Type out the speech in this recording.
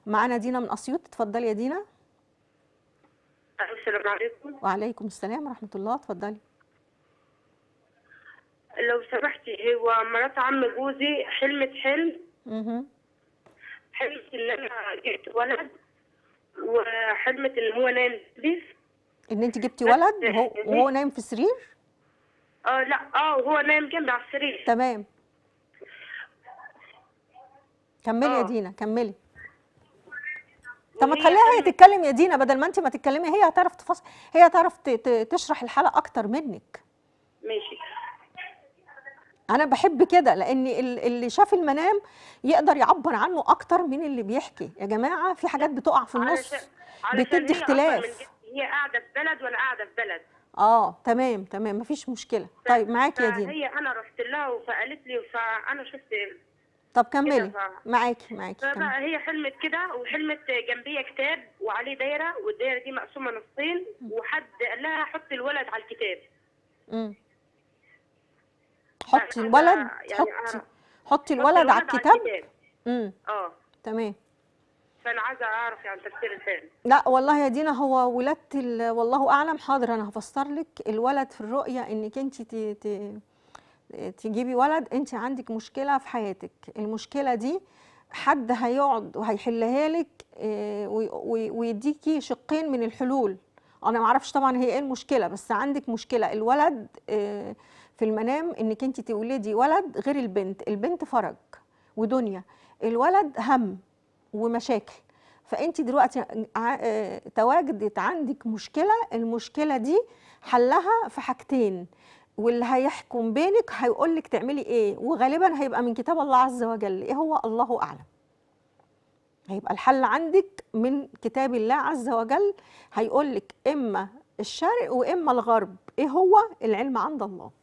معانا دينا من اسيوط اتفضلي يا دينا السلام عليكم وعليكم السلام ورحمه الله اتفضلي لو سمحتي هو مرات عم جوزي حلمت حلم اها حلمت ان انا جبت ولد وحلمت ان هو نايم في ان انت جبتي بس ولد وهو, إيه؟ وهو نايم في سرير اه لا اه وهو نايم جنبي على السرير تمام كملي يا آه. دينا كملي طب ما وهي تخليها هي حلمت- تتكلم يا دينا بدل ما انت ما تتكلمي هي هتعرف تفصل هي هتعرف ت- ت- تشرح الحاله اكتر منك ماشي انا بحب كده لان ال- اللي شاف المنام يقدر يعبر عنه اكتر من اللي بيحكي يا جماعه في حاجات بتقع في النص علشان- علشان بتدي هي أصلاً اختلاف من جد- هي قاعده في بلد وانا قاعده في بلد اه تمام تمام مفيش مشكله طيب معاكي يا دينا فهي انا رحت لها فقالت لي فانا شفت طب كملي ف- معاكي معاكي كملي. فبقى هي حلمت كده وحلمت جنبية كتاب وعليه دايرة والدايرة دي مقسومة نصين وحد قال لها حط الولد على الكتاب امم حطي عايزة- الولد يعني حطي أنا- حطي حط الولد على الكتاب امم اه تمام فأنا عايزة أعرف يعني تفسير الحلم لا والله يا دينا هو ولادة ال- والله اعلم حاضر انا هفسر لك الولد في الرؤيه انك انت ت... ت... تجيبي ولد انت عندك مشكله في حياتك المشكله دي حد هيقعد وهيحلها لك آه، وي- وي- ويديكي شقين من الحلول انا ما اعرفش طبعا هي ايه المشكله بس عندك مشكله الولد آه، في المنام انك انت تولدي ولد غير البنت البنت فرج ودنيا الولد هم ومشاكل فانت دلوقتي ع- آه، تواجدت عندك مشكله المشكله دي حلها في حاجتين واللي هيحكم بينك هيقول لك تعملي ايه وغالبا هيبقى من كتاب الله عز وجل ايه هو الله اعلم هيبقى الحل عندك من كتاب الله عز وجل هيقول لك اما الشرق واما الغرب ايه هو العلم عند الله